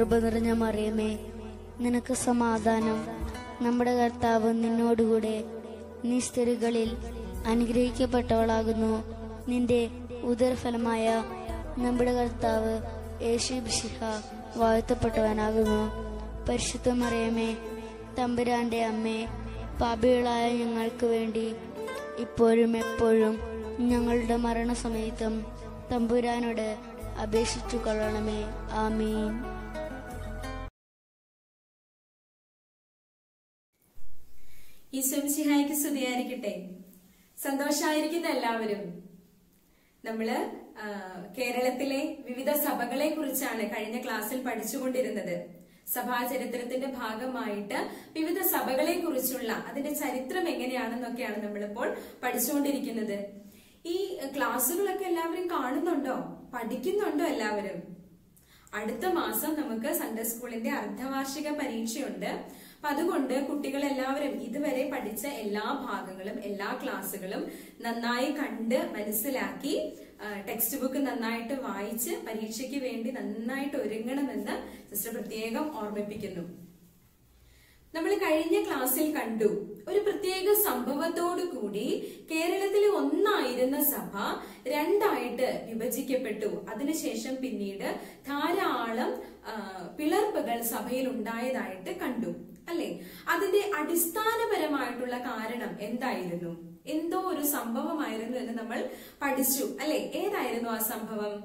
കൃപ നിറഞ്ഞ മറിയമേ നിനക്ക് സമാധാനം നമ്മുടെ കർത്താവ് നിന്നോടുകൂടെ നീ സ്ത്രീകളിൽ അനുഗ്രഹിക്കപ്പെട്ടവളാകുന്നു നിന്റെ ഉദരഫലമായ നമ്മുടെ കർത്താവ് യേശു ബിഷിഹ വാഴ്ത്തപ്പെട്ടവനാകുന്നു പരിശുദ്ധ മറിയമേ തമ്പുരാന്റെ അമ്മേ പാപികളായ ഞങ്ങൾക്ക് വേണ്ടി ഇപ്പോഴും എപ്പോഴും ഞങ്ങളുടെ മരണസമയത്തും തമ്പുരാനോട് അപേക്ഷിച്ചു കൊള്ളണമേ ആമീൻ ഈശ്വംസിഹായിക്ക് സ്തുതിയായിരിക്കട്ടെ സന്തോഷായിരിക്കുന്ന എല്ലാവരും നമ്മള് ആ, കേരളത്തിലെ വിവിധ സഭകളെ കുറിച്ചാണ് കഴിഞ്ഞ ക്ലാസ്സിൽ പഠിച്ചുകൊണ്ടിരുന്നത് സഭാചരിത്രത്തിന്റെ ഭാഗമായിട്ട് വിവിധ സഭകളെ കുറിച്ചുള്ള അതിന്റെ ചരിത്രം എങ്ങനെയാണെന്നൊക്കെയാണ് നമ്മളിപ്പോൾ പഠിച്ചുകൊണ്ടിരിക്കുന്നത് ഈ ക്ലാസ്സുകളൊക്കെ എല്ലാവരും കാണുന്നുണ്ടോ പഠിക്കുന്നുണ്ടോ എല്ലാവരും അടുത്ത മാസം നമുക്ക് സൺഡേ സ്കൂളിന്റെ അർദ്ധവാർഷിക പരീക്ഷയുണ്ട് അപ്പൊ അതുകൊണ്ട് കുട്ടികൾ എല്ലാവരും ഇതുവരെ പഠിച്ച എല്ലാ ഭാഗങ്ങളും എല്ലാ ക്ലാസ്സുകളും നന്നായി കണ്ട് മനസ്സിലാക്കി ടെക്സ്റ്റ് ബുക്ക് നന്നായിട്ട് വായിച്ച് പരീക്ഷയ്ക്ക് വേണ്ടി നന്നായിട്ട് ഒരുങ്ങണമെന്ന് സിസ്റ്റർ പ്രത്യേകം ഓർമ്മിപ്പിക്കുന്നു നമ്മൾ കഴിഞ്ഞ ക്ലാസ്സിൽ കണ്ടു ഒരു പ്രത്യേക സംഭവത്തോടു കൂടി കേരളത്തിലെ ഒന്നായിരുന്ന സഭ രണ്ടായിട്ട് വിഭജിക്കപ്പെട്ടു അതിനുശേഷം പിന്നീട് ധാരാളം ആ, പിളർപ്പുകൾ സഭയിൽ ഉണ്ടായതായിട്ട് കണ്ടു അല്ലെ അതിന്റെ അടിസ്ഥാനപരമായിട്ടുള്ള കാരണം എന്തായിരുന്നു എന്തോ ഒരു സംഭവമായിരുന്നു എന്ന് നമ്മൾ പഠിച്ചു അല്ലെ ഏതായിരുന്നു ആ സംഭവം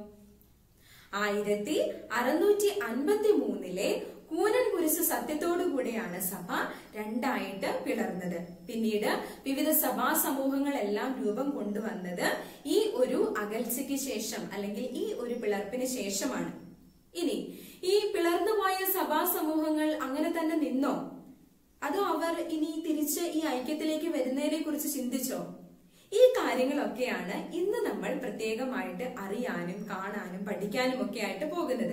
ആയിരത്തി അറുന്നൂറ്റി അൻപത്തി മൂന്നിലെ കൂനൻ കുരിശ് സത്യത്തോടു കൂടെയാണ് സഭ രണ്ടായിട്ട് പിളർന്നത് പിന്നീട് വിവിധ സഭാ സമൂഹങ്ങളെല്ലാം രൂപം കൊണ്ടുവന്നത് ഈ ഒരു അകൽച്ചയ്ക്ക് ശേഷം അല്ലെങ്കിൽ ഈ ഒരു പിളർപ്പിന് ശേഷമാണ് ഇനി ഈ പിളർന്നുപോയ സഭാ സമൂഹങ്ങൾ അങ്ങനെ തന്നെ നിന്നോ അതോ അവർ ഇനി തിരിച്ച് ഈ ഐക്യത്തിലേക്ക് വരുന്നതിനെ കുറിച്ച് ചിന്തിച്ചോ ഈ കാര്യങ്ങളൊക്കെയാണ് ഇന്ന് നമ്മൾ പ്രത്യേകമായിട്ട് അറിയാനും കാണാനും പഠിക്കാനും ഒക്കെ ആയിട്ട് പോകുന്നത്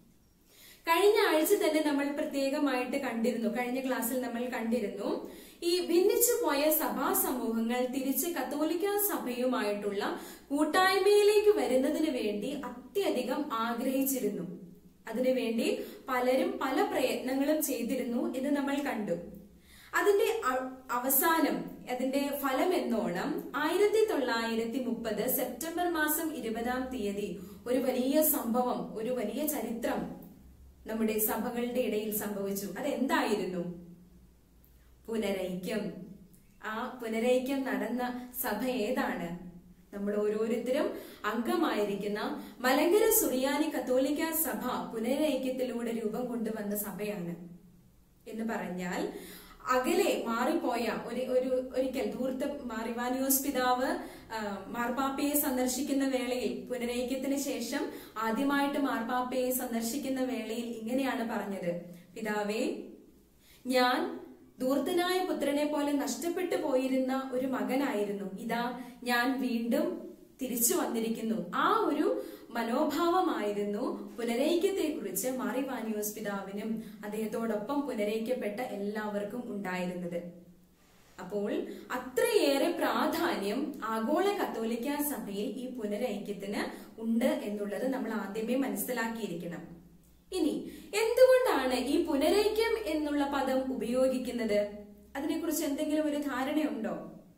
കഴിഞ്ഞ ആഴ്ച തന്നെ നമ്മൾ പ്രത്യേകമായിട്ട് കണ്ടിരുന്നു കഴിഞ്ഞ ക്ലാസ്സിൽ നമ്മൾ കണ്ടിരുന്നു ഈ ഭിന്നിച്ചു പോയ സഭാ സമൂഹങ്ങൾ തിരിച്ച് കത്തോലിക്ക സഭയുമായിട്ടുള്ള കൂട്ടായ്മയിലേക്ക് വരുന്നതിന് വേണ്ടി അത്യധികം ആഗ്രഹിച്ചിരുന്നു അതിനുവേണ്ടി പലരും പല പ്രയത്നങ്ങളും ചെയ്തിരുന്നു എന്ന് നമ്മൾ കണ്ടു അതിന്റെ അ- അവസാനം അതിന്റെ ഫലം എന്നോണം ആയിരത്തി തൊള്ളായിരത്തി മുപ്പത് സെപ്റ്റംബർ മാസം ഇരുപതാം തീയതി ഒരു വലിയ സംഭവം ഒരു വലിയ ചരിത്രം നമ്മുടെ സഭകളുടെ ഇടയിൽ സംഭവിച്ചു അതെന്തായിരുന്നു പുനരൈക്യം ആ പുനരൈക്യം നടന്ന സഭ ഏതാണ് നമ്മൾ ഓരോരുത്തരും അംഗമായിരിക്കുന്ന മലങ്കര സുറിയാനി കത്തോലിക്ക സഭ പുനരൈക്യത്തിലൂടെ രൂപം കൊണ്ടുവന്ന സഭയാണ് എന്ന് പറഞ്ഞാൽ അകലെ മാറിപ്പോയ ഒരു ഒരു ഒരിക്കൽ ധൂർത്ത മാറിവാനിയോസ് പിതാവ് ആ, മാർപ്പാപ്പയെ സന്ദർശിക്കുന്ന വേളയിൽ പുനരൈക്യത്തിന് ശേഷം ആദ്യമായിട്ട് മാർപ്പാപ്പയെ സന്ദർശിക്കുന്ന വേളയിൽ ഇങ്ങനെയാണ് പറഞ്ഞത് പിതാവേ ഞാൻ ധൂർത്തനായ പുത്രനെ പോലെ നഷ്ടപ്പെട്ടു പോയിരുന്ന ഒരു മകനായിരുന്നു ഇതാ ഞാൻ വീണ്ടും തിരിച്ചു വന്നിരിക്കുന്നു ആ ഒരു മനോഭാവമായിരുന്നു പുനരൈക്യത്തെ കുറിച്ച് മാറിവാനിയോസ് പിതാവിനും അദ്ദേഹത്തോടൊപ്പം പുനരൈക്യപ്പെട്ട എല്ലാവർക്കും ഉണ്ടായിരുന്നത് അപ്പോൾ അത്രയേറെ പ്രാധാന്യം ആഗോള കത്തോലിക്ക സഭയിൽ ഈ പുനരൈക്യത്തിന് ഉണ്ട് എന്നുള്ളത് നമ്മൾ ആദ്യമേ മനസ്സിലാക്കിയിരിക്കണം ഇനി എന്തുകൊണ്ടാണ് ഈ പുനരൈക്യം എന്നുള്ള പദം ഉപയോഗിക്കുന്നത് അതിനെക്കുറിച്ച് എന്തെങ്കിലും ഒരു ധാരണയുണ്ടോ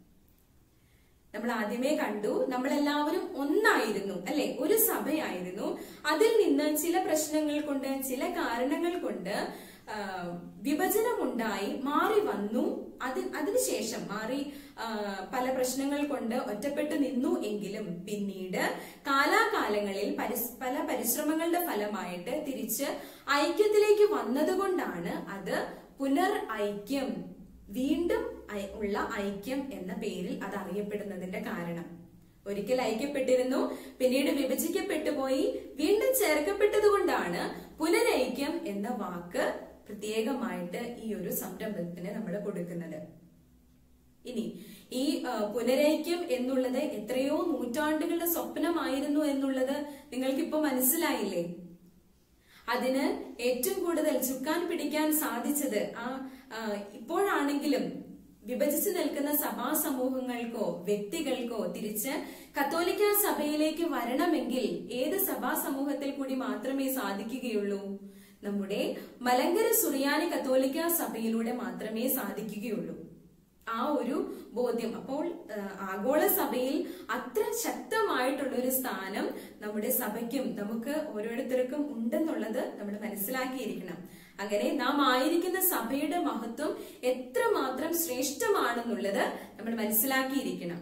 നമ്മൾ ആദ്യമേ കണ്ടു നമ്മളെല്ലാവരും ഒന്നായിരുന്നു അല്ലെ ഒരു സഭയായിരുന്നു അതിൽ നിന്ന് ചില പ്രശ്നങ്ങൾ കൊണ്ട് ചില കാരണങ്ങൾ കൊണ്ട് ആ, വിഭജനമുണ്ടായി മാറി വന്നു അത് അതിനുശേഷം മാറി ആ, പല പ്രശ്നങ്ങൾ കൊണ്ട് ഒറ്റപ്പെട്ടു നിന്നു എങ്കിലും പിന്നീട് കാലാകാലങ്ങളിൽ പരിസ് പല പരിശ്രമങ്ങളുടെ ഫലമായിട്ട് തിരിച്ച് ഐക്യത്തിലേക്ക് വന്നതുകൊണ്ടാണ് അത് പുനർ ഐക്യം വീണ്ടും ഐ- ഉള്ള ഐക്യം എന്ന പേരിൽ അത് അറിയപ്പെടുന്നതിന്റെ കാരണം ഒരിക്കൽ ഐക്യപ്പെട്ടിരുന്നു പിന്നീട് വിഭജിക്കപ്പെട്ടു പോയി വീണ്ടും ചേർക്കപ്പെട്ടതുകൊണ്ടാണ് പുനരൈക്യം എന്ന വാക്ക് പ്രത്യേകമായിട്ട് ഈ ഒരു സംരംഭത്തിന് നമ്മൾ കൊടുക്കുന്നത് ഇനി ഈ ആ, പുനരൈക്യം എന്നുള്ളത് എത്രയോ നൂറ്റാണ്ടുകളുടെ സ്വപ്നമായിരുന്നു എന്നുള്ളത് നിങ്ങൾക്കിപ്പോ മനസ്സിലായില്ലേ അതിന് ഏറ്റവും കൂടുതൽ ചുക്കാൻ പിടിക്കാൻ സാധിച്ചത് ആ ആ, ഇപ്പോഴാണെങ്കിലും വിഭജിച്ചു നിൽക്കുന്ന സഭാ സമൂഹങ്ങൾക്കോ വ്യക്തികൾക്കോ തിരിച്ച് കത്തോലിക്ക സഭയിലേക്ക് വരണമെങ്കിൽ ഏത് സഭാ സമൂഹത്തിൽ കൂടി മാത്രമേ സാധിക്കുകയുള്ളൂ നമ്മുടെ മലങ്കര സുറിയാനി കത്തോലിക്ക സഭയിലൂടെ മാത്രമേ സാധിക്കുകയുള്ളൂ ആ ഒരു ബോധ്യം അപ്പോൾ ആ, ആഗോള സഭയിൽ അത്ര ശക്തമായിട്ടുള്ള ഒരു സ്ഥാനം നമ്മുടെ സഭയ്ക്കും നമുക്ക് ഓരോരുത്തർക്കും ഉണ്ടെന്നുള്ളത് നമ്മൾ മനസ്സിലാക്കിയിരിക്കണം അങ്ങനെ നാം ആയിരിക്കുന്ന സഭയുടെ മഹത്വം എത്രമാത്രം ശ്രേഷ്ഠമാണെന്നുള്ളത് നമ്മൾ മനസ്സിലാക്കിയിരിക്കണം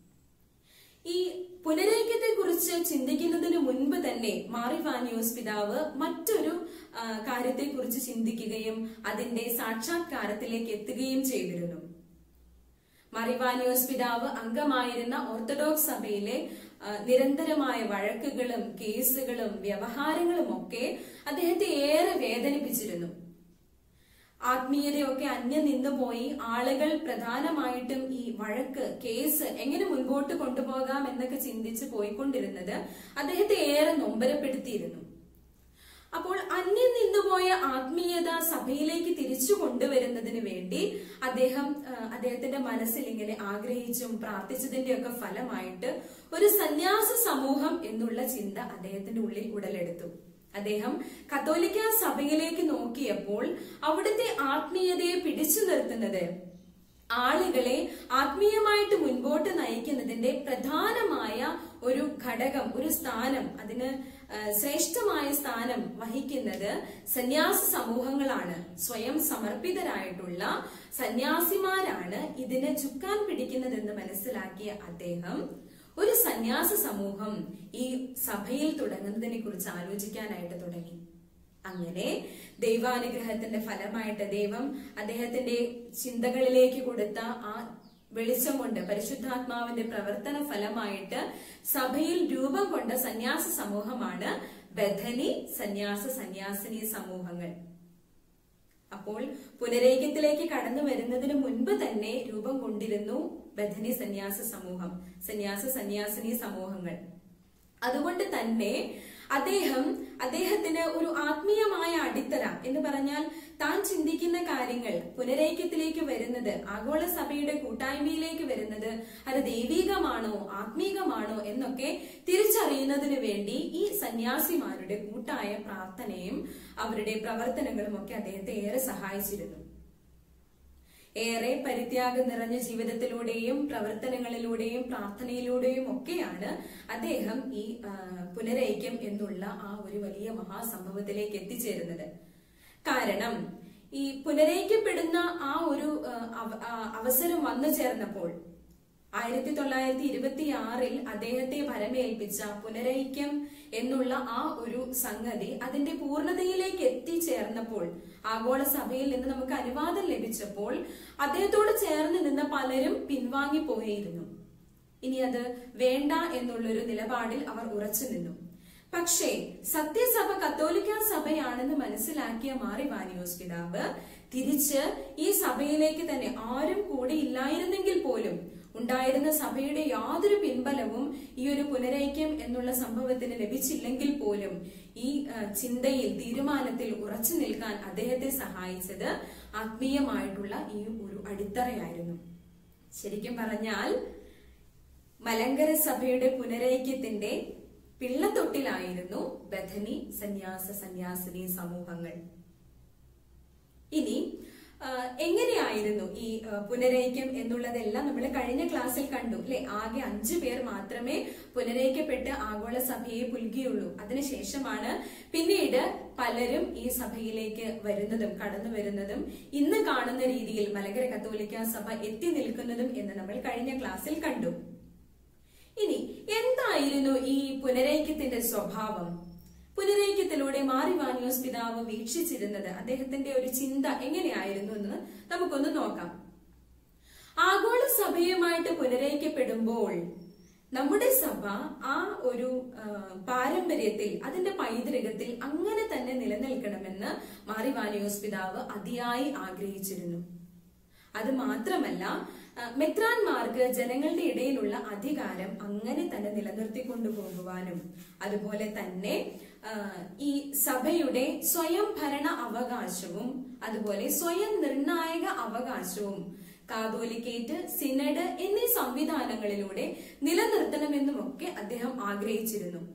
ഈ പുനരൈക്യത്തെ കുറിച്ച് ചിന്തിക്കുന്നതിന് മുൻപ് തന്നെ മാറിവാനിയോസ് പിതാവ് മറ്റൊരു ആ, കാര്യത്തെക്കുറിച്ച് ചിന്തിക്കുകയും അതിന്റെ സാക്ഷാത്കാരത്തിലേക്ക് എത്തുകയും ചെയ്തിരുന്നു മറിവാനിയോസ് പിതാവ് അംഗമായിരുന്ന ഓർത്തഡോക്സ് സഭയിലെ ആ, നിരന്തരമായ വഴക്കുകളും കേസുകളും വ്യവഹാരങ്ങളും ഒക്കെ അദ്ദേഹത്തെ ഏറെ വേദനിപ്പിച്ചിരുന്നു ആത്മീയതയൊക്കെ അന്യം നിന്നുപോയി ആളുകൾ പ്രധാനമായിട്ടും ഈ വഴക്ക് കേസ് എങ്ങനെ മുൻപോട്ട് കൊണ്ടുപോകാം എന്നൊക്കെ ചിന്തിച്ച് പോയിക്കൊണ്ടിരുന്നത് അദ്ദേഹത്തെ ഏറെ നൊമ്പരപ്പെടുത്തിയിരുന്നു അപ്പോൾ അന്യം നിന്നുപോയ ആത്മീയത സഭയിലേക്ക് തിരിച്ചു കൊണ്ടുവരുന്നതിന് വേണ്ടി അദ്ദേഹം ആ, അദ്ദേഹത്തിന്റെ മനസ്സിൽ ഇങ്ങനെ ആഗ്രഹിച്ചും പ്രാർത്ഥിച്ചതിന്റെ ഒക്കെ ഫലമായിട്ട് ഒരു സന്യാസ സമൂഹം എന്നുള്ള ചിന്ത അദ്ദേഹത്തിന്റെ ഉള്ളിൽ ഉടലെടുത്തു അദ്ദേഹം കത്തോലിക്ക സഭയിലേക്ക് നോക്കിയപ്പോൾ അവിടുത്തെ ആത്മീയതയെ പിടിച്ചു നിർത്തുന്നത് ആളുകളെ ആത്മീയമായിട്ട് മുൻപോട്ട് നയിക്കുന്നതിന്റെ പ്രധാനമായ ഒരു ഘടകം ഒരു സ്ഥാനം അതിന് ആ, ശ്രേഷ്ഠമായ സ്ഥാനം വഹിക്കുന്നത് സന്യാസ സമൂഹങ്ങളാണ് സ്വയം സമർപ്പിതരായിട്ടുള്ള സന്യാസിമാരാണ് ഇതിന് ചുക്കാൻ പിടിക്കുന്നതെന്ന് മനസ്സിലാക്കിയ അദ്ദേഹം ഒരു സന്യാസ സമൂഹം ഈ സഭയിൽ തുടങ്ങുന്നതിനെ കുറിച്ച് ആലോചിക്കാനായിട്ട് തുടങ്ങി അങ്ങനെ ദൈവാനുഗ്രഹത്തിന്റെ ഫലമായിട്ട് ദൈവം അദ്ദേഹത്തിന്റെ ചിന്തകളിലേക്ക് കൊടുത്ത ആ വെളിച്ചം കൊണ്ട് പരിശുദ്ധാത്മാവിന്റെ പ്രവർത്തന ഫലമായിട്ട് സഭയിൽ രൂപം കൊണ്ട സന്യാസ സമൂഹമാണ് ബഥനി സന്യാസ സന്യാസിനി സമൂഹങ്ങൾ അപ്പോൾ പുനരൈക്യത്തിലേക്ക് കടന്നു വരുന്നതിന് മുൻപ് തന്നെ രൂപം കൊണ്ടിരുന്നു ബഥനി സന്യാസ സമൂഹം സന്യാസ സന്യാസിനി സമൂഹങ്ങൾ അതുകൊണ്ട് തന്നെ അദ്ദേഹം അദ്ദേഹത്തിന് ഒരു ആത്മീയമായ അടിത്തറ എന്ന് പറഞ്ഞാൽ താൻ ചിന്തിക്കുന്ന കാര്യങ്ങൾ പുനരൈക്യത്തിലേക്ക് വരുന്നത് ആഗോള സഭയുടെ കൂട്ടായ്മയിലേക്ക് വരുന്നത് അത് ദൈവികമാണോ ആത്മീകമാണോ എന്നൊക്കെ തിരിച്ചറിയുന്നതിന് വേണ്ടി ഈ സന്യാസിമാരുടെ കൂട്ടായ പ്രാർത്ഥനയും അവരുടെ പ്രവർത്തനങ്ങളും ഒക്കെ അദ്ദേഹത്തെ ഏറെ സഹായിച്ചിരുന്നു ഏറെ പരിത്യാഗം നിറഞ്ഞ ജീവിതത്തിലൂടെയും പ്രവർത്തനങ്ങളിലൂടെയും പ്രാർത്ഥനയിലൂടെയും ഒക്കെയാണ് അദ്ദേഹം ഈ ആ, പുനരൈക്യം എന്നുള്ള ആ ഒരു വലിയ മഹാസംഭവത്തിലേക്ക് എത്തിച്ചേരുന്നത് കാരണം ഈ പുനരൈക്യപ്പെടുന്ന ആ ഒരു ആ, അവ- ആ, അവസരം വന്നു ചേർന്നപ്പോൾ ആയിരത്തി തൊള്ളായിരത്തി ഇരുപത്തി ആറിൽ അദ്ദേഹത്തെ ഭരമേൽപ്പിച്ച പുനരൈക്യം എന്നുള്ള ആ ഒരു സംഗതി അതിന്റെ പൂർണ്ണതയിലേക്ക് എത്തിച്ചേർന്നപ്പോൾ ആഗോള സഭയിൽ നിന്ന് നമുക്ക് അനുവാദം ലഭിച്ചപ്പോൾ അദ്ദേഹത്തോട് ചേർന്ന് നിന്ന പലരും പിൻവാങ്ങിപ്പോയിരുന്നു ഇനി അത് വേണ്ട എന്നുള്ളൊരു നിലപാടിൽ അവർ ഉറച്ചു നിന്നു പക്ഷേ സത്യസഭ കത്തോലിക്ക സഭയാണെന്ന് മനസ്സിലാക്കിയ മാറി വാനിയോസ് പിതാവ് തിരിച്ച് ഈ സഭയിലേക്ക് തന്നെ ആരും കൂടെ ഇല്ലായിരുന്നെങ്കിൽ പോലും ഉണ്ടായിരുന്ന സഭയുടെ യാതൊരു പിൻബലവും ഈ ഒരു പുനരൈക്യം എന്നുള്ള സംഭവത്തിന് ലഭിച്ചില്ലെങ്കിൽ പോലും ഈ ആ, ചിന്തയിൽ തീരുമാനത്തിൽ ഉറച്ചു നിൽക്കാൻ അദ്ദേഹത്തെ സഹായിച്ചത് ആത്മീയമായിട്ടുള്ള ഈ ഒരു അടിത്തറയായിരുന്നു ശരിക്കും പറഞ്ഞാൽ മലങ്കര സഭയുടെ പുനരൈക്യത്തിന്റെ പിള്ളത്തൊട്ടിലായിരുന്നു ബഥനി സന്യാസ സന്യാസിനി സമൂഹങ്ങൾ ഇനി ആ, എങ്ങനെയായിരുന്നു ഈ ആ, പുനരൈക്യം എന്നുള്ളതെല്ലാം നമ്മൾ കഴിഞ്ഞ ക്ലാസ്സിൽ കണ്ടു അല്ലെ ആകെ അഞ്ചു പേർ മാത്രമേ പുനരൈക്യപ്പെട്ട് ആഗോള സഭയെ പുൽകിയുള്ളൂ അതിനുശേഷമാണ് പിന്നീട് പലരും ഈ സഭയിലേക്ക് വരുന്നതും കടന്നു വരുന്നതും ഇന്ന് കാണുന്ന രീതിയിൽ മലങ്കര കത്തോലിക്ക സഭ എത്തി നിൽക്കുന്നതും എന്ന് നമ്മൾ കഴിഞ്ഞ ക്ലാസ്സിൽ കണ്ടു ഇനി എന്തായിരുന്നു ഈ പുനരൈക്യത്തിന്റെ സ്വഭാവം പുനരൈക്യത്തിലൂടെ മാറി വാനിയോസ് പിതാവ് വീക്ഷിച്ചിരുന്നത് അദ്ദേഹത്തിന്റെ ഒരു ചിന്ത എങ്ങനെയായിരുന്നു എന്ന് നമുക്കൊന്ന് നോക്കാം ആഗോള സഭയുമായിട്ട് പുനരൈക്യപ്പെടുമ്പോൾ നമ്മുടെ സഭ ആ ഒരു ആ, പാരമ്പര്യത്തിൽ അതിന്റെ പൈതൃകത്തിൽ അങ്ങനെ തന്നെ നിലനിൽക്കണമെന്ന് മാറി വാനിയോസ് പിതാവ് അതിയായി ആഗ്രഹിച്ചിരുന്നു അത് മാത്രമല്ല ആ, മെത്രാന്മാർക്ക് ജനങ്ങളുടെ ഇടയിലുള്ള അധികാരം അങ്ങനെ തന്നെ നിലനിർത്തിക്കൊണ്ടു പോകുവാനും അതുപോലെ തന്നെ ആ, ഈ സഭയുടെ സ്വയം ഭരണ അവകാശവും അതുപോലെ സ്വയം നിർണായക അവകാശവും കാതോലിക്കേറ്റ് സിനഡ് എന്നീ സംവിധാനങ്ങളിലൂടെ നിലനിർത്തണമെന്നുമൊക്കെ അദ്ദേഹം ആഗ്രഹിച്ചിരുന്നു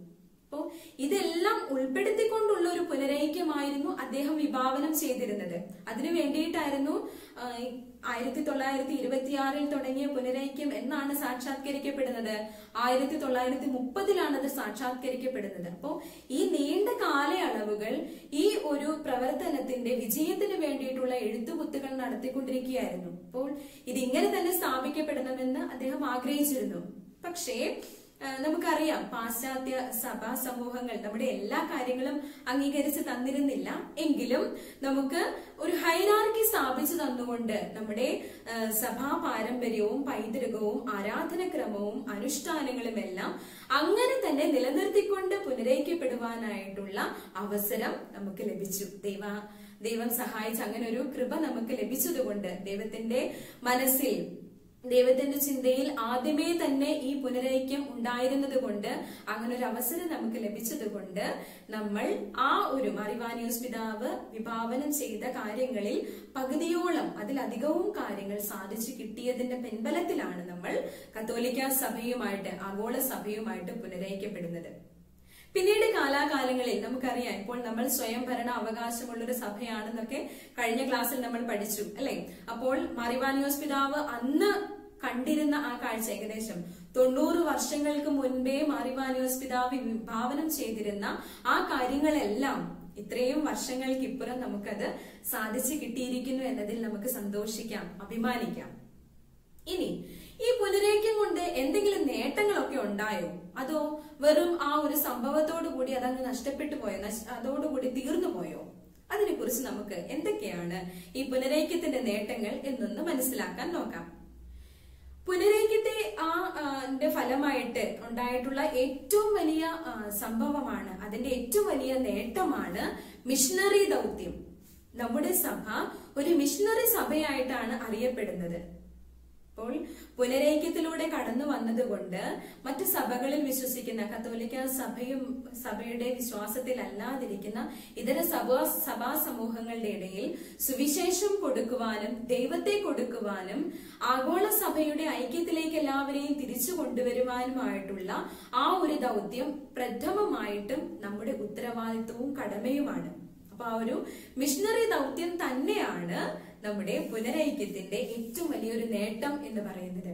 അപ്പോ ഇതെല്ലാം ഉൾപ്പെടുത്തിക്കൊണ്ടുള്ള ഒരു പുനരൈക്യമായിരുന്നു അദ്ദേഹം വിഭാവനം ചെയ്തിരുന്നത് അതിനു വേണ്ടിയിട്ടായിരുന്നു ആ, ഈ ആയിരത്തി തൊള്ളായിരത്തി ഇരുപത്തിയാറിൽ തുടങ്ങിയ പുനരൈക്യം എന്നാണ് സാക്ഷാത്കരിക്കപ്പെടുന്നത് ആയിരത്തി തൊള്ളായിരത്തി മുപ്പതിലാണ് അത് സാക്ഷാത്കരിക്കപ്പെടുന്നത് അപ്പോ ഈ നീണ്ട കാലയളവുകൾ ഈ ഒരു പ്രവർത്തനത്തിന്റെ വിജയത്തിന് വേണ്ടിയിട്ടുള്ള എഴുത്തുകുത്തുകൾ നടത്തിക്കൊണ്ടിരിക്കുകയായിരുന്നു അപ്പോൾ ഇതിങ്ങനെ തന്നെ സ്ഥാപിക്കപ്പെടണമെന്ന് അദ്ദേഹം ആഗ്രഹിച്ചിരുന്നു പക്ഷേ ആ, നമുക്കറിയാം പാശ്ചാത്യ സഭാ സമൂഹങ്ങൾ നമ്മുടെ എല്ലാ കാര്യങ്ങളും അംഗീകരിച്ച് തന്നിരുന്നില്ല എങ്കിലും നമുക്ക് ഒരു ഹൈറാർക്കി സ്ഥാപിച്ചു തന്നുകൊണ്ട് നമ്മുടെ ആ, സഭാ പാരമ്പര്യവും പൈതൃകവും ആരാധനക്രമവും അനുഷ്ഠാനങ്ങളും എല്ലാം അങ്ങനെ തന്നെ നിലനിർത്തിക്കൊണ്ട് പുനരയിക്കപ്പെടുവാനായിട്ടുള്ള അവസരം നമുക്ക് ലഭിച്ചു ദൈവ ദൈവം സഹായിച്ച് അങ്ങനെ ഒരു കൃപ നമുക്ക് ലഭിച്ചതുകൊണ്ട് ദൈവത്തിന്റെ മനസ്സിൽ ദൈവത്തിന്റെ ചിന്തയിൽ ആദ്യമേ തന്നെ ഈ പുനരൈക്യം ഉണ്ടായിരുന്നത് കൊണ്ട് അങ്ങനെ ഒരു അവസരം നമുക്ക് ലഭിച്ചത് കൊണ്ട് നമ്മൾ ആ ഒരു മറിവാനിയോസ് പിതാവ് വിഭാവനം ചെയ്ത കാര്യങ്ങളിൽ പകുതിയോളം അതിലധികവും കാര്യങ്ങൾ സാധിച്ചു കിട്ടിയതിന്റെ പിൻബലത്തിലാണ് നമ്മൾ കത്തോലിക്ക സഭയുമായിട്ട് ആഗോള സഭയുമായിട്ട് പുനരൈക്യപ്പെടുന്നത് പിന്നീട് കാലാകാലങ്ങളിൽ നമുക്കറിയാം ഇപ്പോൾ നമ്മൾ സ്വയം ഭരണ അവകാശമുള്ള ഒരു സഭയാണെന്നൊക്കെ കഴിഞ്ഞ ക്ലാസ്സിൽ നമ്മൾ പഠിച്ചു അല്ലെ അപ്പോൾ മറിവാനിയോസ് പിതാവ് അന്ന് കണ്ടിരുന്ന ആ കാഴ്ച ഏകദേശം തൊണ്ണൂറ് വർഷങ്ങൾക്ക് മുൻപേ മറിവാനിയോസ് പിതാവ് വിഭാവനം ചെയ്തിരുന്ന ആ കാര്യങ്ങളെല്ലാം ഇത്രയും വർഷങ്ങൾക്ക് ഇപ്പുറം നമുക്കത് സാധിച്ചു കിട്ടിയിരിക്കുന്നു എന്നതിൽ നമുക്ക് സന്തോഷിക്കാം അഭിമാനിക്കാം ഇനി ഈ പുനരേക്യം കൊണ്ട് എന്തെങ്കിലും നേട്ടങ്ങളൊക്കെ ഉണ്ടായോ അതോ വെറും ആ ഒരു സംഭവത്തോടു കൂടി അതങ്ങ് നഷ്ടപ്പെട്ടു പോയോ നശ്- അതോടുകൂടി തീർന്നു പോയോ അതിനെക്കുറിച്ച് നമുക്ക് എന്തൊക്കെയാണ് ഈ പുനരൈക്യത്തിന്റെ നേട്ടങ്ങൾ എന്നൊന്ന് മനസ്സിലാക്കാൻ നോക്കാം പുനരൈക്യത്തെ ആ ആ, ന്റെ ഫലമായിട്ട് ഉണ്ടായിട്ടുള്ള ഏറ്റവും വലിയ ആ, സംഭവമാണ് അതിന്റെ ഏറ്റവും വലിയ നേട്ടമാണ് മിഷണറി ദൗത്യം നമ്മുടെ സഭ ഒരു മിഷണറി സഭയായിട്ടാണ് അറിയപ്പെടുന്നത് അപ്പോൾ പുനരൈക്യത്തിലൂടെ കടന്നു വന്നതുകൊണ്ട് മറ്റു സഭകളിൽ വിശ്വസിക്കുന്ന കത്തോലിക്ക സഭയും സഭയുടെ വിശ്വാസത്തിൽ അല്ലാതിരിക്കുന്ന ഇതര സഭാ സഭാ സമൂഹങ്ങളുടെ ഇടയിൽ സുവിശേഷം കൊടുക്കുവാനും ദൈവത്തെ കൊടുക്കുവാനും ആഗോള സഭയുടെ ഐക്യത്തിലേക്ക് എല്ലാവരെയും തിരിച്ചു കൊണ്ടുവരുവാനുമായിട്ടുള്ള ആ ഒരു ദൗത്യം പ്രഥമമായിട്ടും നമ്മുടെ ഉത്തരവാദിത്വവും കടമയുമാണ് അപ്പൊ ആ ഒരു മിഷണറി ദൗത്യം തന്നെയാണ് നമ്മുടെ പുനരൈക്യത്തിന്റെ ഏറ്റവും വലിയൊരു നേട്ടം എന്ന് പറയുന്നത്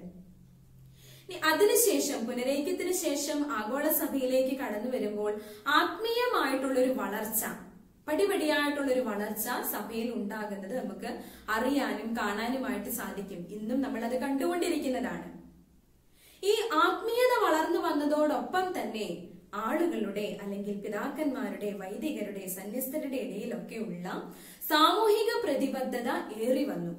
ഇനി അതിനുശേഷം പുനരൈക്യത്തിന് ശേഷം ആഗോള സഭയിലേക്ക് കടന്നു വരുമ്പോൾ ആത്മീയമായിട്ടുള്ള ഒരു വളർച്ച പടിപടിയായിട്ടുള്ള ഒരു വളർച്ച സഭയിൽ ഉണ്ടാകുന്നത് നമുക്ക് അറിയാനും കാണാനുമായിട്ട് സാധിക്കും ഇന്നും നമ്മൾ അത് കണ്ടുകൊണ്ടിരിക്കുന്നതാണ് ഈ ആത്മീയത വളർന്നു വന്നതോടൊപ്പം തന്നെ ആളുകളുടെ അല്ലെങ്കിൽ പിതാക്കന്മാരുടെ വൈദികരുടെ സന്യസ്തരുടെ ഇടയിലൊക്കെയുള്ള സാമൂഹിക പ്രതിബദ്ധത ഏറി വന്നു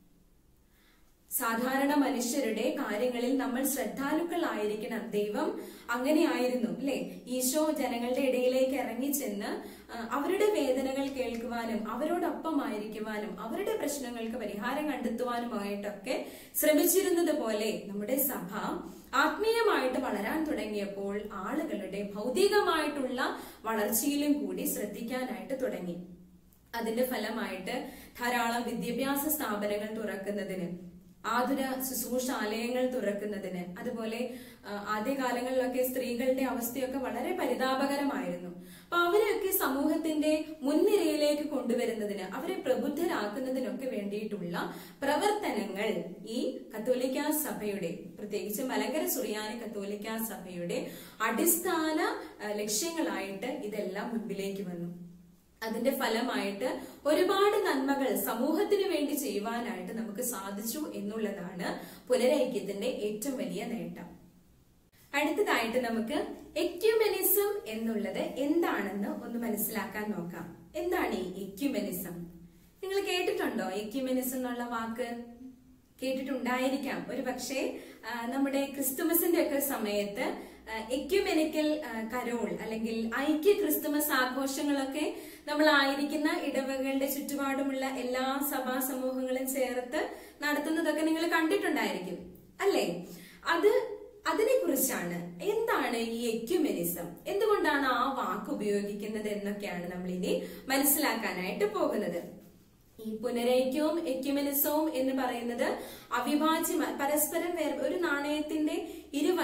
സാധാരണ മനുഷ്യരുടെ കാര്യങ്ങളിൽ നമ്മൾ ശ്രദ്ധാലുക്കളായിരിക്കണം ദൈവം അങ്ങനെയായിരുന്നു അല്ലെ ഈശോ ജനങ്ങളുടെ ഇടയിലേക്ക് ഇറങ്ങിച്ചെന്ന് ആ, അവരുടെ വേദനകൾ കേൾക്കുവാനും അവരോടൊപ്പം ആയിരിക്കുവാനും അവരുടെ പ്രശ്നങ്ങൾക്ക് പരിഹാരം കണ്ടെത്തുവാനുമായിട്ടൊക്കെ ശ്രമിച്ചിരുന്നത് പോലെ നമ്മുടെ സഭ ആത്മീയമായിട്ട് വളരാൻ തുടങ്ങിയപ്പോൾ ആളുകളുടെ ഭൗതികമായിട്ടുള്ള വളർച്ചയിലും കൂടി ശ്രദ്ധിക്കാനായിട്ട് തുടങ്ങി അതിന്റെ ഫലമായിട്ട് ധാരാളം വിദ്യാഭ്യാസ സ്ഥാപനങ്ങൾ തുറക്കുന്നതിന് ആതുര ശുശ്രൂഷാലയങ്ങൾ തുറക്കുന്നതിന് അതുപോലെ ആ, ആദ്യകാലങ്ങളിലൊക്കെ സ്ത്രീകളുടെ അവസ്ഥയൊക്കെ വളരെ പരിതാപകരമായിരുന്നു അപ്പൊ അവരെയൊക്കെ സമൂഹത്തിന്റെ മുൻനിരയിലേക്ക് കൊണ്ടുവരുന്നതിന് അവരെ പ്രബുദ്ധരാക്കുന്നതിനൊക്കെ വേണ്ടിയിട്ടുള്ള പ്രവർത്തനങ്ങൾ ഈ കത്തോലിക്ക സഭയുടെ പ്രത്യേകിച്ച് മലങ്കര സുറിയാനി കത്തോലിക്ക സഭയുടെ അടിസ്ഥാന ആ, ലക്ഷ്യങ്ങളായിട്ട് ഇതെല്ലാം മുൻപിലേക്ക് വന്നു അതിന്റെ ഫലമായിട്ട് ഒരുപാട് നന്മകൾ സമൂഹത്തിന് വേണ്ടി ചെയ്യുവാനായിട്ട് നമുക്ക് സാധിച്ചു എന്നുള്ളതാണ് പുനരൈക്യത്തിന്റെ ഏറ്റവും വലിയ നേട്ടം അടുത്തതായിട്ട് നമുക്ക് എക്യുമെനിസം എന്നുള്ളത് എന്താണെന്ന് ഒന്ന് മനസ്സിലാക്കാൻ നോക്കാം എന്താണ് ഈ എക്യുമെനിസം നിങ്ങൾ കേട്ടിട്ടുണ്ടോ എക്യുമെനിസം എന്നുള്ള വാക്ക് കേട്ടിട്ടുണ്ടായിരിക്കാം ഒരു പക്ഷേ ആ, നമ്മുടെ ക്രിസ്തുമസിന്റെ ഒക്കെ സമയത്ത് എക്യുമെനിക്കൽ കരോൾ അല്ലെങ്കിൽ ഐക്യ ക്രിസ്തുമസ് ആഘോഷങ്ങളൊക്കെ നമ്മൾ ആയിരിക്കുന്ന ഇടവകളുടെ ചുറ്റുപാടുമുള്ള എല്ലാ സഭാ സമൂഹങ്ങളും ചേർത്ത് നടത്തുന്നതൊക്കെ നിങ്ങൾ കണ്ടിട്ടുണ്ടായിരിക്കും അല്ലേ അത് അതിനെ കുറിച്ചാണ് എന്താണ് ഈ എക്യുമെനിസം എന്തുകൊണ്ടാണ് ആ വാക്ക് ഉപയോഗിക്കുന്നത് എന്നൊക്കെയാണ് നമ്മൾ ഇനി മനസ്സിലാക്കാനായിട്ട് പോകുന്നത് ഈ പുനരൈക്യവും എക്യുമെനിസവും എന്ന് പറയുന്നത് അവിഭാജ്യ പരസ്പരം വേർ ഒരു നാണയത്തിന്റെ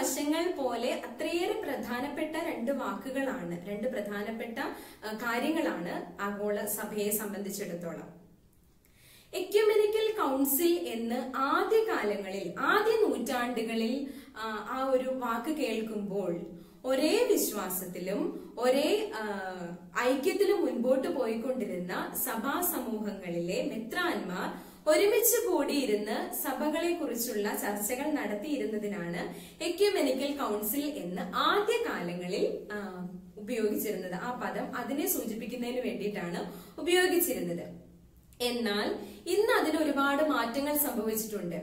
വശങ്ങൾ പോലെ അത്രയേറെ പ്രധാനപ്പെട്ട രണ്ട് വാക്കുകളാണ് രണ്ട് പ്രധാനപ്പെട്ട ആ, കാര്യങ്ങളാണ് ആഗോള സഭയെ സംബന്ധിച്ചിടത്തോളം എക്യുമെനിക്കൽ കൗൺസിൽ എന്ന് ആദ്യകാലങ്ങളിൽ ആദ്യ നൂറ്റാണ്ടുകളിൽ ആ, ആ ഒരു വാക്ക് കേൾക്കുമ്പോൾ ഒരേ വിശ്വാസത്തിലും ഒരേ ആ, ഐക്യത്തിലും മുൻപോട്ട് പോയിക്കൊണ്ടിരുന്ന സഭാ സമൂഹങ്ങളിലെ മെത്രാന്മാർ ഒരുമിച്ച് കൂടിയിരുന്ന് സഭകളെ കുറിച്ചുള്ള ചർച്ചകൾ നടത്തിയിരുന്നതിനാണ് എക്യുമെനിക്കൽ കൗൺസിൽ എന്ന് ആദ്യ കാലങ്ങളിൽ ആ, ഉപയോഗിച്ചിരുന്നത് ആ പദം അതിനെ സൂചിപ്പിക്കുന്നതിന് വേണ്ടിയിട്ടാണ് ഉപയോഗിച്ചിരുന്നത് എന്നാൽ ഇന്ന് അതിന് ഒരുപാട് മാറ്റങ്ങൾ സംഭവിച്ചിട്ടുണ്ട്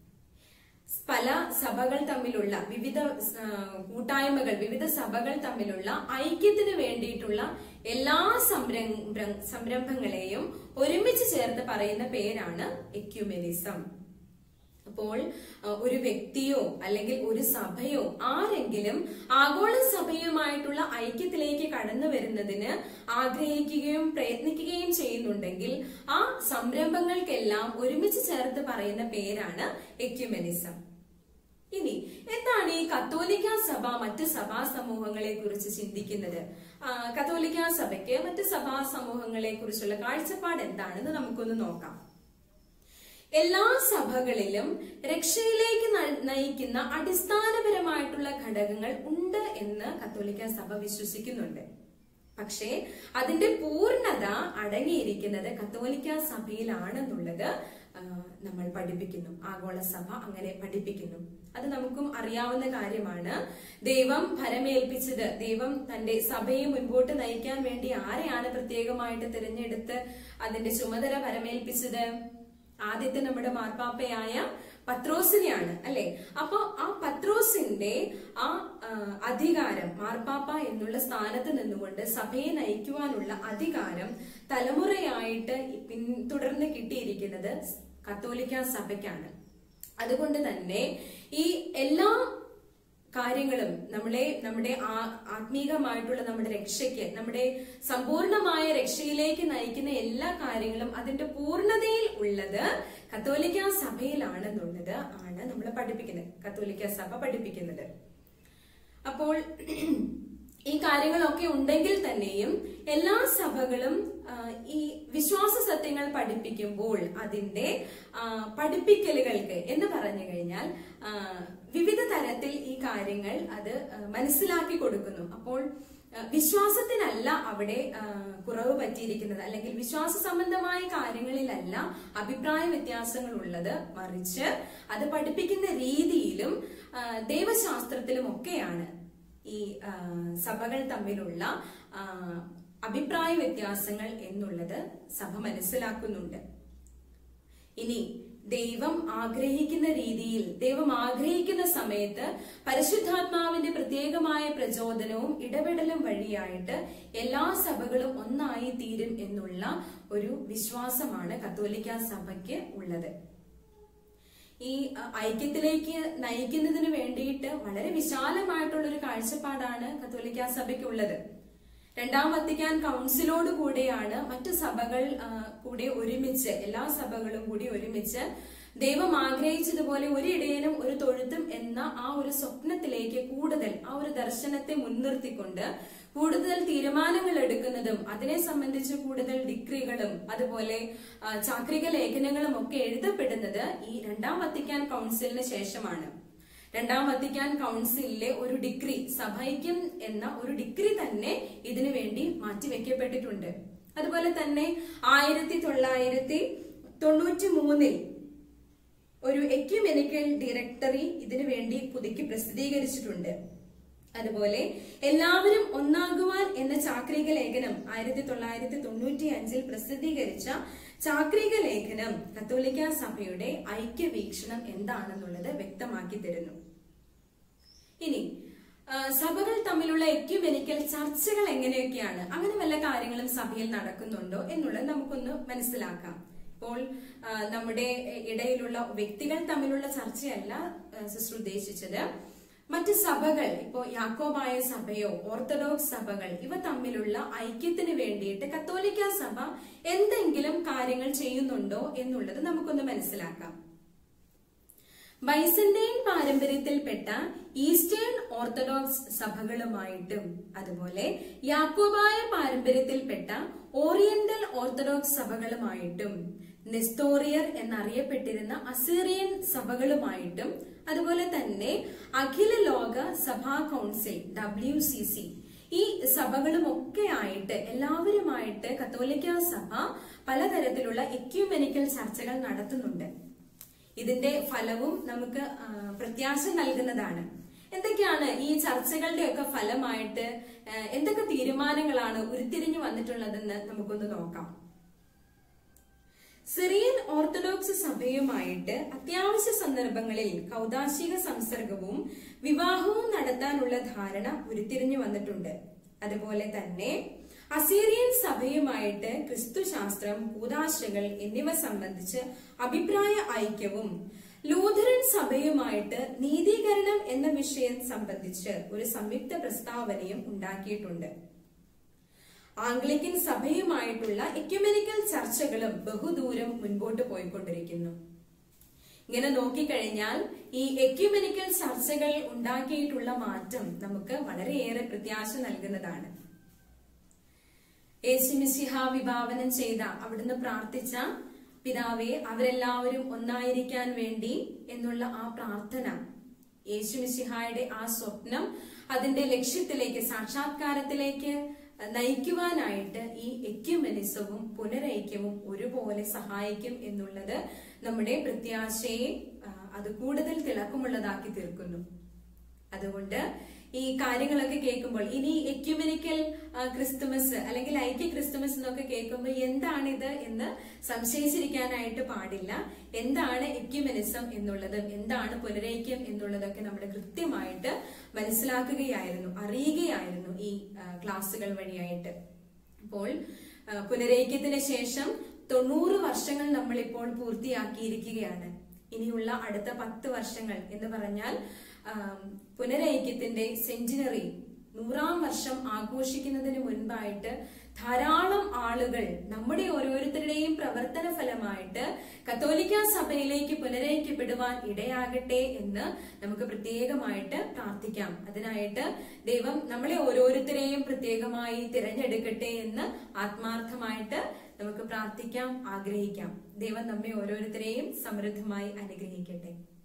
പല സഭകൾ തമ്മിലുള്ള വിവിധ ആ, കൂട്ടായ്മകൾ വിവിധ സഭകൾ തമ്മിലുള്ള ഐക്യത്തിന് വേണ്ടിയിട്ടുള്ള എല്ലാ സംരംഭ സംരംഭങ്ങളെയും ഒരുമിച്ച് ചേർത്ത് പറയുന്ന പേരാണ് എക്യുമെനിസം അപ്പോൾ ആ, ഒരു വ്യക്തിയോ അല്ലെങ്കിൽ ഒരു സഭയോ ആരെങ്കിലും ആഗോള സഭയുമായിട്ടുള്ള ഐക്യത്തിലേക്ക് കടന്നു വരുന്നതിന് ആഗ്രഹിക്കുകയും പ്രയത്നിക്കുകയും ചെയ്യുന്നുണ്ടെങ്കിൽ ആ സംരംഭങ്ങൾക്കെല്ലാം ഒരുമിച്ച് ചേർത്ത് പറയുന്ന പേരാണ് എക്യുമെനിസം ഇനി എന്താണ് ഈ കത്തോലിക്ക സഭ മറ്റ് സഭാ സമൂഹങ്ങളെ കുറിച്ച് ചിന്തിക്കുന്നത് ആ, കത്തോലിക്ക സഭയ്ക്ക് മറ്റ് സഭാ സമൂഹങ്ങളെ കുറിച്ചുള്ള കാഴ്ചപ്പാട് എന്താണെന്ന് നമുക്കൊന്ന് നോക്കാം എല്ലാ സഭകളിലും രക്ഷയിലേക്ക് ന- നയിക്കുന്ന അടിസ്ഥാനപരമായിട്ടുള്ള ഘടകങ്ങൾ ഉണ്ട് എന്ന് കത്തോലിക്ക സഭ വിശ്വസിക്കുന്നുണ്ട് പക്ഷേ അതിന്റെ പൂർണ്ണത അടങ്ങിയിരിക്കുന്നത് കത്തോലിക്ക സഭയിലാണെന്നുള്ളത് ആ, നമ്മൾ പഠിപ്പിക്കുന്നു ആഗോള സഭ അങ്ങനെ പഠിപ്പിക്കുന്നു അത് നമുക്കും അറിയാവുന്ന കാര്യമാണ് ദൈവം ഭരമേൽപ്പിച്ചത് ദൈവം തന്റെ സഭയെ മുൻപോട്ട് നയിക്കാൻ വേണ്ടി ആരെയാണ് പ്രത്യേകമായിട്ട് തിരഞ്ഞെടുത്ത് അതിന്റെ ചുമതല ഭരമേൽപ്പിച്ചത് ആദ്യത്തെ നമ്മുടെ മാർപ്പാപ്പയായ പത്രോസിനെയാണ് അല്ലെ അപ്പൊ ആ പത്രോസിന്റെ ആ ആ, അധികാരം മാർപ്പാപ്പ എന്നുള്ള സ്ഥാനത്ത് നിന്നുകൊണ്ട് സഭയെ നയിക്കുവാനുള്ള അധികാരം തലമുറയായിട്ട് പിന്തുടർന്ന് കിട്ടിയിരിക്കുന്നത് കത്തോലിക്ക സഭയ്ക്കാണ് അതുകൊണ്ട് തന്നെ ഈ എല്ലാ കാര്യങ്ങളും നമ്മളെ നമ്മുടെ ആ- ആത്മീകമായിട്ടുള്ള നമ്മുടെ രക്ഷയ്ക്ക് നമ്മുടെ സമ്പൂർണമായ രക്ഷയിലേക്ക് നയിക്കുന്ന എല്ലാ കാര്യങ്ങളും അതിന്റെ പൂർണ്ണതയിൽ ഉള്ളത് കത്തോലിക്ക സഭയിലാണെന്നുള്ളത് ആണ് നമ്മൾ പഠിപ്പിക്കുന്നത് കത്തോലിക്ക സഭ പഠിപ്പിക്കുന്നത് അപ്പോൾ ഈ കാര്യങ്ങളൊക്കെ ഉണ്ടെങ്കിൽ തന്നെയും എല്ലാ സഭകളും ആ, ഈ വിശ്വാസ സത്യങ്ങൾ പഠിപ്പിക്കുമ്പോൾ അതിന്റെ ആ, പഠിപ്പിക്കലുകൾക്ക് എന്ന് പറഞ്ഞു കഴിഞ്ഞാൽ ആ, വിവിധ തരത്തിൽ ഈ കാര്യങ്ങൾ അത് ആ, മനസ്സിലാക്കി കൊടുക്കുന്നു അപ്പോൾ ആ, വിശ്വാസത്തിനല്ല അവിടെ ആ, കുറവ് പറ്റിയിരിക്കുന്നത് അല്ലെങ്കിൽ വിശ്വാസ സംബന്ധമായ കാര്യങ്ങളിലല്ല അഭിപ്രായ വ്യത്യാസങ്ങൾ ഉള്ളത് മറിച്ച് അത് പഠിപ്പിക്കുന്ന രീതിയിലും ആ, ദൈവശാസ്ത്രത്തിലും ഒക്കെയാണ് ഈ ആ, സഭകൾ തമ്മിലുള്ള ആ, അഭിപ്രായ വ്യത്യാസങ്ങൾ എന്നുള്ളത് സഭ മനസ്സിലാക്കുന്നുണ്ട് ഇനി ദൈവം ആഗ്രഹിക്കുന്ന രീതിയിൽ ദൈവം ആഗ്രഹിക്കുന്ന സമയത്ത് പരിശുദ്ധാത്മാവിന്റെ പ്രത്യേകമായ പ്രചോദനവും ഇടപെടലും വഴിയായിട്ട് എല്ലാ സഭകളും ഒന്നായി തീരും എന്നുള്ള ഒരു വിശ്വാസമാണ് കത്തോലിക്ക സഭയ്ക്ക് ഉള്ളത് ഈ അ, ഐക്യത്തിലേക്ക് നയിക്കുന്നതിന് വേണ്ടിയിട്ട് വളരെ വിശാലമായിട്ടുള്ള ഒരു കാഴ്ചപ്പാടാണ് കത്തോലിക്ക സഭയ്ക്കുള്ളത് രണ്ടാം വത്തിക്കാൻ കൗൺസിലോട് കൂടെയാണ് മറ്റു സഭകൾ ആ, കൂടെ ഒരുമിച്ച് എല്ലാ സഭകളും കൂടി ഒരുമിച്ച് ദൈവം ആഗ്രഹിച്ചതുപോലെ ഒരു ഇടയനും ഒരു തൊഴുത്തും എന്ന ആ ഒരു സ്വപ്നത്തിലേക്ക് കൂടുതൽ ആ ഒരു ദർശനത്തെ മുൻനിർത്തിക്കൊണ്ട് കൂടുതൽ തീരുമാനങ്ങൾ എടുക്കുന്നതും അതിനെ സംബന്ധിച്ച് കൂടുതൽ ഡിഗ്രികളും അതുപോലെ ആ, ചാക്രിക ലേഖനങ്ങളും ഒക്കെ എഴുതപ്പെടുന്നത് ഈ രണ്ടാം വത്തിക്കാൻ കൗൺസിലിന് ശേഷമാണ് രണ്ടാം വത്തിക്കാൻ കൗൺസിലിലെ ഒരു ഡിഗ്രി സഭയ്ക്കും എന്ന ഒരു ഡിഗ്രി തന്നെ ഇതിനു വേണ്ടി മാറ്റിവെക്കപ്പെട്ടിട്ടുണ്ട് അതുപോലെ തന്നെ ആയിരത്തി തൊള്ളായിരത്തി തൊണ്ണൂറ്റി മൂന്നിൽ ഒരു എക്യുമെനിക്കൽ ഡയറക്ടറി ഇതിനു വേണ്ടി പുതുക്കി പ്രസിദ്ധീകരിച്ചിട്ടുണ്ട് അതുപോലെ എല്ലാവരും ഒന്നാകുവാൻ എന്ന ചാക്രിക ലേഖനം ആയിരത്തി തൊള്ളായിരത്തി തൊണ്ണൂറ്റി അഞ്ചിൽ പ്രസിദ്ധീകരിച്ച ചാക്രിക ലേഖനം കത്തോലിക്ക സഭയുടെ ഐക്യവീക്ഷണം എന്താണെന്നുള്ളത് വ്യക്തമാക്കി തരുന്നു ഇനി ആ, സഭകൾ തമ്മിലുള്ള എക്യുമെനിക്കൽ ചർച്ചകൾ എങ്ങനെയൊക്കെയാണ് അങ്ങനെ വല്ല കാര്യങ്ങളും സഭയിൽ നടക്കുന്നുണ്ടോ എന്നുള്ളത് നമുക്കൊന്ന് മനസ്സിലാക്കാം ഇപ്പോൾ ആ, നമ്മുടെ ഇടയിലുള്ള വ്യക്തികൾ തമ്മിലുള്ള ചർച്ചയല്ല ആ, സിസ്റ്റർ ഉദ്ദേശിച്ചത് മറ്റ് സഭകൾ ഇപ്പോ യാക്കോബായ സഭയോ ഓർത്തഡോക്സ് സഭകൾ ഇവ തമ്മിലുള്ള ഐക്യത്തിന് വേണ്ടിയിട്ട് കത്തോലിക്ക സഭ എന്തെങ്കിലും കാര്യങ്ങൾ ചെയ്യുന്നുണ്ടോ എന്നുള്ളത് നമുക്കൊന്ന് മനസ്സിലാക്കാം ബൈസന്റൈൻ പാരമ്പര്യത്തിൽപ്പെട്ട ഈസ്റ്റേൺ ഓർത്തഡോക്സ് സഭകളുമായിട്ടും അതുപോലെ യാക്കോബായ പാരമ്പര്യത്തിൽപ്പെട്ട ഓറിയന്റൽ ഓർത്തഡോക്സ് സഭകളുമായിട്ടും നെസ്തോറിയർ എന്നറിയപ്പെട്ടിരുന്ന അസീറിയൻ സഭകളുമായിട്ടും അതുപോലെ തന്നെ അഖില ലോക സഭാ കൗൺസിൽ ഡബ്ല്യു സി സി ഈ സഭകളും ഒക്കെ ആയിട്ട് എല്ലാവരുമായിട്ട് കത്തോലിക്ക സഭ പലതരത്തിലുള്ള എക്യൂമെനിക്കൽ ചർച്ചകൾ നടത്തുന്നുണ്ട് ഇതിന്റെ ഫലവും നമുക്ക് ആ, പ്രത്യാശ നൽകുന്നതാണ് എന്തൊക്കെയാണ് ഈ ചർച്ചകളുടെ ഒക്കെ ഫലമായിട്ട് ആ, എന്തൊക്കെ തീരുമാനങ്ങളാണ് ഉരുത്തിരിഞ്ഞു വന്നിട്ടുള്ളതെന്ന് നമുക്കൊന്ന് നോക്കാം സിറിയൻ ഓർത്തഡോക്സ് സഭയുമായിട്ട് അത്യാവശ്യ സന്ദർഭങ്ങളിൽ കൗതാശിക സംസർഗവും വിവാഹവും നടത്താനുള്ള ധാരണ ഉരുത്തിരിഞ്ഞു വന്നിട്ടുണ്ട് അതുപോലെ തന്നെ അസീറിയൻ സഭയുമായിട്ട് ക്രിസ്തുശാസ്ത്രം കൂതാശകൾ എന്നിവ സംബന്ധിച്ച് അഭിപ്രായ ഐക്യവും ലൂഥറൻ സഭയുമായിട്ട് നീതീകരണം എന്ന വിഷയം സംബന്ധിച്ച് ഒരു സംയുക്ത പ്രസ്താവനയും ഉണ്ടാക്കിയിട്ടുണ്ട് ആംഗ്ലിക്കൻ സഭയുമായിട്ടുള്ള എക്യുമെനിക്കൽ ചർച്ചകളും ബഹുദൂരം മുൻപോട്ട് പോയിക്കൊണ്ടിരിക്കുന്നു ഇങ്ങനെ നോക്കിക്കഴിഞ്ഞാൽ ഈ എക്യുമെനിക്കൽ ചർച്ചകൾ ഉണ്ടാക്കിയിട്ടുള്ള മാറ്റം നമുക്ക് വളരെയേറെ പ്രത്യാശ നൽകുന്നതാണ് യേശുമിശിഹ വിഭാവനം ചെയ്ത അവിടുന്ന് പ്രാർത്ഥിച്ച പിതാവെ അവരെല്ലാവരും ഒന്നായിരിക്കാൻ വേണ്ടി എന്നുള്ള ആ പ്രാർത്ഥന യേശുമിശിഹായുടെ ആ സ്വപ്നം അതിന്റെ ലക്ഷ്യത്തിലേക്ക് സാക്ഷാത്കാരത്തിലേക്ക് നയിക്കുവാനായിട്ട് ഈ എക്യുമെനിസവും പുനരൈക്യവും ഒരുപോലെ സഹായിക്കും എന്നുള്ളത് നമ്മുടെ പ്രത്യാശയെ ആ, അത് കൂടുതൽ തിളക്കമുള്ളതാക്കി തീർക്കുന്നു അതുകൊണ്ട് ഈ കാര്യങ്ങളൊക്കെ കേൾക്കുമ്പോൾ ഇനി എക്യുമെനിക്കൽ ക്രിസ്തുമസ് അല്ലെങ്കിൽ ഐക്യ ക്രിസ്തുമസ് എന്നൊക്കെ കേൾക്കുമ്പോൾ എന്താണിത് എന്ന് സംശയിച്ചിരിക്കാനായിട്ട് പാടില്ല എന്താണ് എക്യുമെനിസം എന്നുള്ളത് എന്താണ് പുനരൈക്യം എന്നുള്ളതൊക്കെ നമ്മൾ കൃത്യമായിട്ട് മനസ്സിലാക്കുകയായിരുന്നു അറിയുകയായിരുന്നു ഈ ആ, ക്ലാസ്സുകൾ വഴിയായിട്ട് അപ്പോൾ ആ, പുനരൈക്യത്തിന് ശേഷം തൊണ്ണൂറ് വർഷങ്ങൾ നമ്മളിപ്പോൾ പൂർത്തിയാക്കിയിരിക്കുകയാണ് ഇനിയുള്ള അടുത്ത പത്ത് വർഷങ്ങൾ എന്ന് പറഞ്ഞാൽ ആം, പുനരൈക്യത്തിന്റെ സെഞ്ചുറി നൂറാം വർഷം ആഘോഷിക്കുന്നതിന് മുൻപായിട്ട് ധാരാളം ആളുകൾ നമ്മുടെ ഓരോരുത്തരുടെയും പ്രവർത്തന ഫലമായിട്ട് കത്തോലിക്ക സഭയിലേക്ക് പുനരൈക്യപ്പെടുവാൻ ഇടയാകട്ടെ എന്ന് നമുക്ക് പ്രത്യേകമായിട്ട് പ്രാർത്ഥിക്കാം അതിനായിട്ട് ദൈവം നമ്മളെ ഓരോരുത്തരെയും പ്രത്യേകമായി തിരഞ്ഞെടുക്കട്ടെ എന്ന് ആത്മാർത്ഥമായിട്ട് നമുക്ക് പ്രാർത്ഥിക്കാം ആഗ്രഹിക്കാം ദൈവം നമ്മെ ഓരോരുത്തരെയും സമൃദ്ധമായി അനുഗ്രഹിക്കട്ടെ